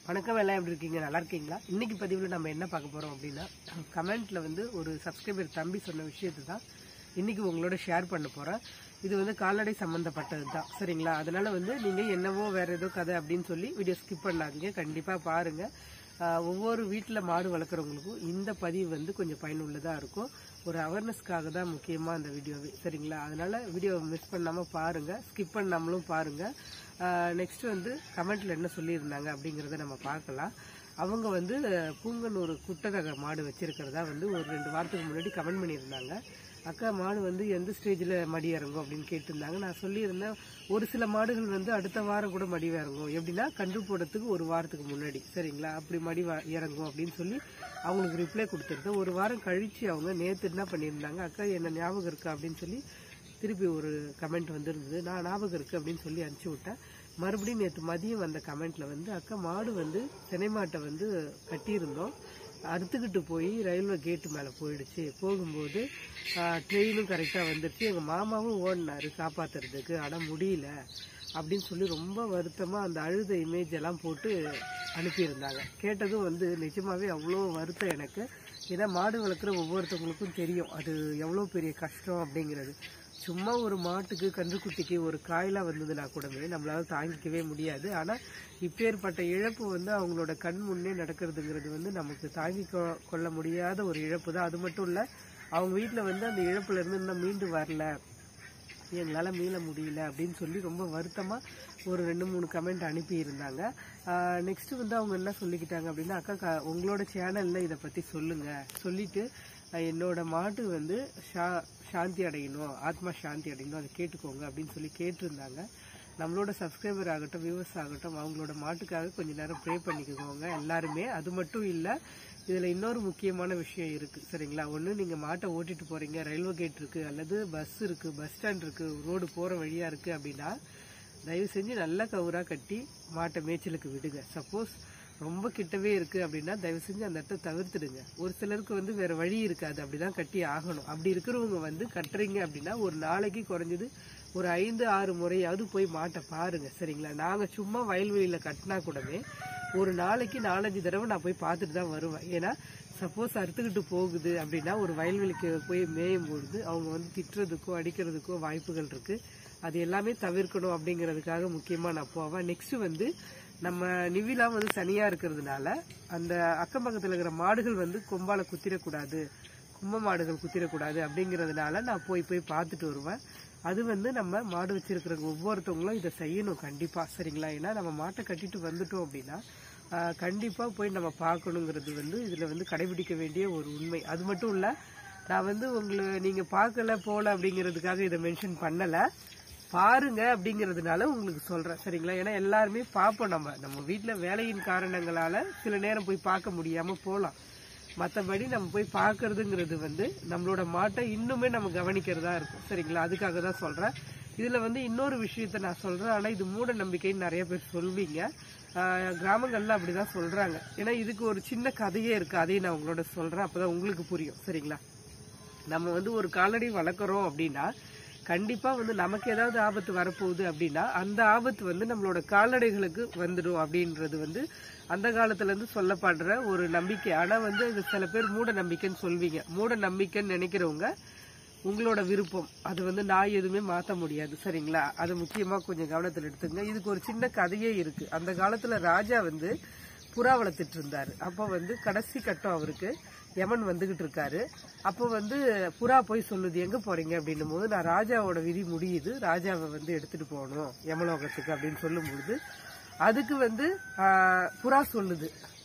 வணக்கம் எல்லாம் எப்படி இருக்கீங்க நல்லா இருக்கீங்களா இன்னைக்கு பதிவில் நம்ம என்ன பார்க்க போறோம் அப்படின்னா கமெண்ட்ல வந்து ஒரு சப்ஸ்கிரைபர் தம்பி சொன்ன விஷயத்தை தான் இன்னைக்கு உங்களோட ஷேர் பண்ண போறேன் இது வந்து கால்நடை சம்பந்தப்பட்டது தான் சரிங்களா அதனால வந்து நீங்க என்னவோ வேற ஏதோ கதை அப்படின்னு சொல்லி வீடியோ ஸ்கிப் பண்ணாதீங்க கண்டிப்பா பாருங்க ஆஹ் ஒவ்வொரு வீட்டில் மாடு வளர்க்குறவங்களுக்கும் இந்த பதிவு வந்து கொஞ்சம் பயனுள்ளதாக இருக்கும் ஒரு அவேர்னஸ்க்காக தான் முக்கியமாக அந்த வீடியோவே சரிங்களா அதனால வீடியோவை மிஸ் பண்ணாமல் பாருங்கள் ஸ்கிப் பண்ணாமலும் பாருங்கள் நெக்ஸ்ட் வந்து கமெண்ட்ல என்ன சொல்லியிருந்தாங்க அப்படிங்கிறத நம்ம பார்க்கலாம் அவங்க வந்து பூங்கனூர் குட்டரக மாடு வச்சிருக்கிறதா வந்து ஒரு ரெண்டு வாரத்துக்கு முன்னாடி கமெண்ட் பண்ணியிருந்தாங்க அக்கா மாடு வந்து எந்த ஸ்டேஜில் மடி இறங்கும் அப்படின்னு கேட்டிருந்தாங்க நான் சொல்லியிருந்தேன் ஒரு சில மாடுகள் வந்து அடுத்த வாரம் கூட மடி இறங்கும் எப்படின்னா கன்று போடுறதுக்கு ஒரு வாரத்துக்கு முன்னாடி சரிங்களா அப்படி மடி வ- இறங்கும் அப்படின்னு சொல்லி அவங்களுக்கு ரிப்ளை கொடுத்துருந்தேன் ஒரு வாரம் கழிச்சு அவங்க நேற்று என்ன பண்ணியிருந்தாங்க அக்கா என்ன ஞாபகம் இருக்கா அப்படின்னு சொல்லி திருப்பி ஒரு கமெண்ட் வந்திருந்தது நான் ஞாபகம் இருக்கு அப்படின்னு சொல்லி அனுப்பிச்சி விட்டேன் மறுபடியும் நேற்று மதியம் வந்த கமெண்ட்ல வந்து அக்கா மாடு வந்து சென்னை மாட்டை வந்து கட்டியிருந்தோம் அறுத்துக்கிட்டு போய் ரயில்வே கேட்டு மேலே போயிடுச்சு போகும்போது ட்ரெயினும் கரெக்டாக வந்துடுச்சு எங்கள் மாமாவும் ஓடினாரு காப்பாத்துறதுக்கு ஆனால் முடியல அப்படின்னு சொல்லி ரொம்ப வருத்தமாக அந்த அழுத இமேஜ் எல்லாம் போட்டு அனுப்பியிருந்தாங்க கேட்டதும் வந்து நிஜமாவே அவ்வளோ வருத்தம் எனக்கு ஏன்னா மாடு வளர்க்குற ஒவ்வொருத்தவங்களுக்கும் தெரியும் அது எவ்வளோ பெரிய கஷ்டம் அப்படிங்கிறது சும்மா ஒரு மாட்டுக்கு கன்றுக்குட்டிக்கு ஒரு காயெல்லாம் வந்ததுன்னா கூடவே நம்மளால தாங்கிக்கவே முடியாது ஆனால் இப்பேற்பட்ட இழப்பு வந்து அவங்களோட கண் முன்னே நடக்கிறதுங்கிறது வந்து நமக்கு தாங்கி கொ- கொள்ள முடியாத ஒரு இழப்பு தான் அது மட்டும் இல்லை அவங்க வீட்டில் வந்து அந்த இழப்புல இருந்து இன்னும் மீண்டு வரல எங்களால் மீள முடியல அப்படின்னு சொல்லி ரொம்ப வருத்தமாக ஒரு ரெண்டு மூணு கமெண்ட் அனுப்பியிருந்தாங்க நெக்ஸ்ட் வந்து அவங்க என்ன சொல்லிக்கிட்டாங்க அப்படின்னா அக்கா க- உங்களோட சேனலில் இதை பற்றி சொல்லுங்க சொல்லிட்டு அஹ், என்னோட மாட்டு வந்து ஷா சாந்தி அடையணும் ஆத்மா சாந்தி அடையணும் அதை கேட்டுக்கோங்க அப்படின்னு சொல்லி கேட்டிருந்தாங்க நம்மளோட சப்ஸ்கிரைபர் ஆகட்டும் வியூவர்ஸ் ஆகட்டும் அவங்களோட மாட்டுக்காக கொஞ்ச நேரம் ப்ரே பண்ணிக்கோங்க எல்லாருமே அது மட்டும் இல்லை இதில் இன்னொரு முக்கியமான விஷயம் இருக்குது சரிங்களா ஒன்று நீங்கள் மாட்டை ஓட்டிட்டு போகிறீங்க ரயில்வே கேட் இருக்குது அல்லது பஸ் இருக்குது பஸ் ஸ்டாண்ட் இருக்குது ரோடு போகிற வழியாக இருக்குது அப்படின்னா தயவு செஞ்சு நல்ல கவுராக கட்டி மாட்டை மேய்ச்சலுக்கு விடுங்க சப்போஸ் ரொம்ப கிட்டவே இருக்குது அப்படின்னா தயவு செஞ்சு அந்த இடத்த தவிர்த்துடுங்க ஒரு சிலருக்கு வந்து வேற வழி இருக்காது அப்படிதான் கட்டி ஆகணும் அப்படி இருக்கிறவங்க வந்து கட்டுறீங்க அப்படின்னா ஒரு நாளைக்கு குறைஞ்சது ஒரு ஐந்து ஆறு முறையாவது போய் மாட்டை பாருங்க சரிங்களா நாங்கள் சும்மா வயல்வெளியில் கட்டினா கூடவே ஒரு நாளைக்கு நாலஞ்சு தடவை நான் போய் பார்த்துட்டு தான் வருவேன் ஏன்னா சப்போஸ் அறுத்துக்கிட்டு போகுது அப்படின்னா ஒரு வயல்வெளிக்கு போய் மேயும் பொழுது அவங்க வந்து திட்டுறதுக்கோ அடிக்கிறதுக்கோ வாய்ப்புகள் இருக்கு அது எல்லாமே தவிர்க்கணும் அப்படிங்கிறதுக்காக முக்கியமாக நான் போவேன் நெக்ஸ்ட் வந்து நம்ம நிவிலா வந்து சனியா இருக்கிறதுனால அந்த அக்கம் பக்கத்தில் இருக்கிற மாடுகள் வந்து கொம்பால குத்திரக்கூடாது கும்ப மாடுகள் குத்திரக்கூடாது அப்படிங்கிறதுனால நான் போய் போய் பார்த்துட்டு வருவேன் அது வந்து நம்ம மாடு வச்சிருக்கிற ஒவ்வொருத்தவங்களும் இதை செய்யணும் கண்டிப்பா சரிங்களா ஏன்னா நம்ம மாட்டை கட்டிட்டு வந்துட்டோம் அப்படின்னா ஆஹ், கண்டிப்பா போய் நம்ம பார்க்கணுங்கிறது வந்து இதுல வந்து கடைபிடிக்க வேண்டிய ஒரு உண்மை அது மட்டும் இல்ல நான் வந்து உங்களை நீங்க பார்க்கல போல அப்படிங்கிறதுக்காக இதை மென்ஷன் பண்ணல பாருங்க அப்படிங்கிறதுனால உங்களுக்கு சொல்றேன் சரிங்களா ஏன்னா எல்லாருமே பார்ப்போம் நம்ம நம்ம வீட்ல வேலையின் காரணங்களால சில நேரம் போய் பார்க்க முடியாம போலாம் மற்றபடி நம்ம போய் பார்க்கறதுங்கிறது வந்து நம்மளோட மாட்டை இன்னுமே நம்ம கவனிக்கிறதா இருக்கும் சரிங்களா அதுக்காக தான் சொல்றேன் இதுல வந்து இன்னொரு விஷயத்த நான் சொல்றேன் ஆனா இது மூட நம்பிக்கைன்னு நிறைய பேர் சொல்வீங்க ஆஹ் கிராமங்கள்ல அப்படிதான் சொல்றாங்க ஏன்னா இதுக்கு ஒரு சின்ன கதையே இருக்கு அதையும் நான் உங்களோட சொல்றேன் அப்பதான் உங்களுக்கு புரியும் சரிங்களா நம்ம வந்து ஒரு கால்நடை வளர்க்குறோம் அப்படின்னா கண்டிப்பா வந்து நமக்கு ஏதாவது ஆபத்து வரப்போகுது அப்படின்னா அந்த ஆபத்து வந்து நம்மளோட கால்நடைகளுக்கு வந்துடும் அப்படின்றது வந்து அந்த காலத்துல இருந்து சொல்லப்படுற ஒரு நம்பிக்கை ஆனா வந்து இது சில பேர் மூட நம்பிக்கைன்னு சொல்வீங்க மூட நம்பிக்கைன்னு நினைக்கிறவங்க உங்களோட விருப்பம் அது வந்து நான் எதுவுமே மாத்த முடியாது சரிங்களா அது முக்கியமா கொஞ்சம் கவனத்தில் எடுத்துங்க இதுக்கு ஒரு சின்ன கதையே இருக்கு அந்த காலத்துல ராஜா வந்து புறா வளர்த்துட்டு இருந்தாரு அப்போ வந்து கடைசி கட்டம் அவருக்கு யமன் வந்துகிட்டு இருக்காரு அப்போ வந்து புறா போய் சொல்லுது எங்க போறீங்க அப்படின்னும் போது நான் ராஜாவோட விதி முடியுது ராஜாவை வந்து எடுத்துட்டு போகணும் யமலோகத்துக்கு அப்படின்னு சொல்லும்பொழுது அதுக்கு வந்து ஆஹ், புறா சொல்லுது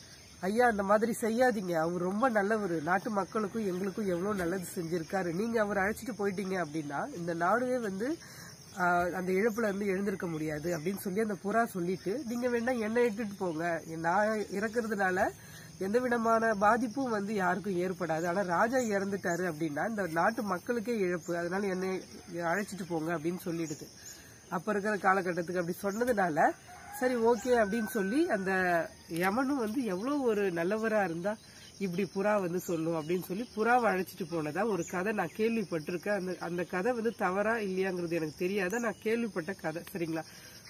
ஐயா அந்த மாதிரி செய்யாதீங்க அவர் ரொம்ப நல்லவர் நாட்டு மக்களுக்கும் எங்களுக்கும் எவ்வளவு நல்லது செஞ்சிருக்காரு நீங்க அவர் அழைச்சிட்டு போயிட்டீங்க அப்படின்னா இந்த நாடுவே வந்து ஆஹ், அந்த இழப்புல இருந்து எழுந்திருக்க முடியாது அப்படின்னு சொல்லி அந்த புறா சொல்லிட்டு நீங்க வேணா என்ன இட்டுட்டு போங்க நான் இறக்குறதுனால எந்த விதமான பாதிப்பும் வந்து யாருக்கும் ஏற்படாது ஆனா ராஜா இறந்துட்டாரு அப்படின்னா இந்த நாட்டு மக்களுக்கே இழப்பு அதனால என்னை அழைச்சிட்டு போங்க அப்படின்னு சொல்லிடுது அப்ப இருக்கிற காலகட்டத்துக்கு அப்படி சொன்னதுனால சரி ஓகே அப்படின்னு சொல்லி அந்த யமனும் வந்து எவ்வளவு ஒரு நல்லவரா இருந்தா இப்படி புறா வந்து சொல்லும் அப்படின்னு சொல்லி புறாவை அழைச்சிட்டு போனதா ஒரு கதை நான் கேள்விப்பட்டிருக்கேன் அந்த அந்த கதை வந்து தவறா இல்லையாங்கிறது எனக்கு தெரியாத நான் கேள்விப்பட்ட கதை சரிங்களா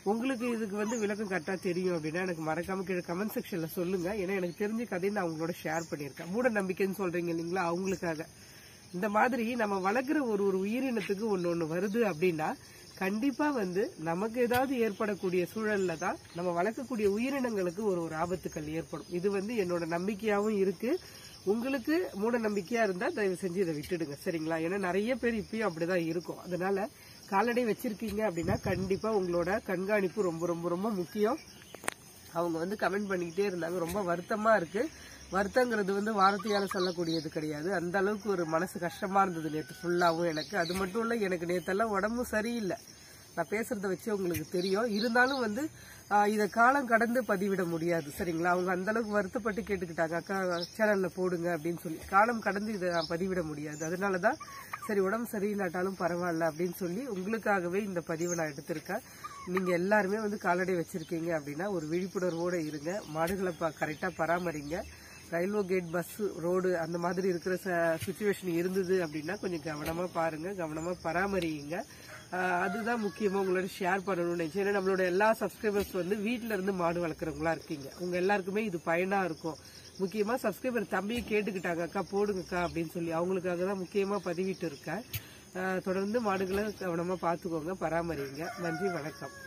உங்களுக்கு இதுக்கு வந்து விளக்கம் கரெக்டாக தெரியும் அப்படின்னா எனக்கு மறக்காம கீழே கமெண்ட் செக்ஷன்ல சொல்லுங்க ஏன்னா எனக்கு தெரிஞ்ச கதையை நான் உங்களோட ஷேர் பண்ணியிருக்கேன் மூட நம்பிக்கைன்னு சொல்றீங்க இல்லைங்களா அவங்களுக்காக இந்த மாதிரி நம்ம வளர்க்குற ஒரு ஒரு உயிரினத்துக்கு ஒன்று ஒன்று வருது அப்படின்னா கண்டிப்பா வந்து நமக்கு ஏதாவது ஏற்படக்கூடிய சூழல்ல தான் நம்ம வளர்க்கக்கூடிய உயிரினங்களுக்கு ஒரு ஒரு ஆபத்துக்கள் ஏற்படும் இது வந்து என்னோட நம்பிக்கையாவும் இருக்கு உங்களுக்கு மூட நம்பிக்கையா இருந்தா தயவு செஞ்சு இதை விட்டுடுங்க சரிங்களா ஏன்னா நிறைய பேர் இப்பயும் அப்படிதான் இருக்கும் அதனால கால்நடை வச்சிருக்கீங்க அப்படின்னா கண்டிப்பா உங்களோட கண்காணிப்பு ரொம்ப ரொம்ப ரொம்ப முக்கியம் அவங்க வந்து கமெண்ட் பண்ணிக்கிட்டே இருந்தாங்க ரொம்ப வருத்தமா இருக்கு வருத்தங்கிறது வந்து வார்த்தையால சொல்லக்கூடியது கிடையாது அந்த அளவுக்கு ஒரு மனசு கஷ்டமா இருந்தது நேற்று ஃபுல்லாவும் எனக்கு அது மட்டும் இல்ல எனக்கு நேத்தெல்லாம் உடம்பு சரியில்லை நான் பேசுறத வச்சு உங்களுக்கு தெரியும் இருந்தாலும் வந்து ஆஹ், இதை காலம் கடந்து பதிவிட முடியாது சரிங்களா அவங்க அந்த அளவுக்கு வருத்தப்பட்டு கேட்டுக்கிட்டாங்க அக்கா சேனல்ல போடுங்க அப்படின்னு சொல்லி காலம் கடந்து இதை நான் பதிவிட முடியாது அதனாலதான் சரி உடம்பு சரியில்லாட்டாலும் பரவாயில்ல அப்படின்னு சொல்லி உங்களுக்காகவே இந்த பதிவை நான் எடுத்திருக்கேன் நீங்க எல்லாருமே வந்து கால்நடை வச்சிருக்கீங்க அப்படின்னா ஒரு விழிப்புணர்வோட இருங்க மாடுகளை ப- கரெக்டா பராமரிங்க ரயில்வே கேட் பஸ் ரோடு அந்த மாதிரி இருக்கிற சுச்சுவேஷன் இருந்தது அப்படின்னா கொஞ்சம் கவனமா பாருங்க கவனமா பராமரியுங்க ஆஹ் அதுதான் முக்கியமா உங்களோட ஷேர் பண்ணணும்னு நினைச்சேன் ஏன்னா நம்மளோட எல்லா சப்ஸ்கிரைபர்ஸ் வந்து வீட்ல இருந்து மாடு வளர்க்குறவங்களா இருக்கீங்க உங்க எல்லாருக்குமே இது பயனா இருக்கும் முக்கியமா சப்ஸ்கிரைபர் தம்பியை கேட்டுக்கிட்டாங்க அக்கா போடுங்கக்கா அப்படின்னு சொல்லி அவங்களுக்காக தான் முக்கியமா பதிவிட்டு இருக்கேன் ஆஹ் தொடர்ந்து மாடுகளை கவனமா பார்த்துக்கோங்க பராமரிங்க நன்றி வணக்கம்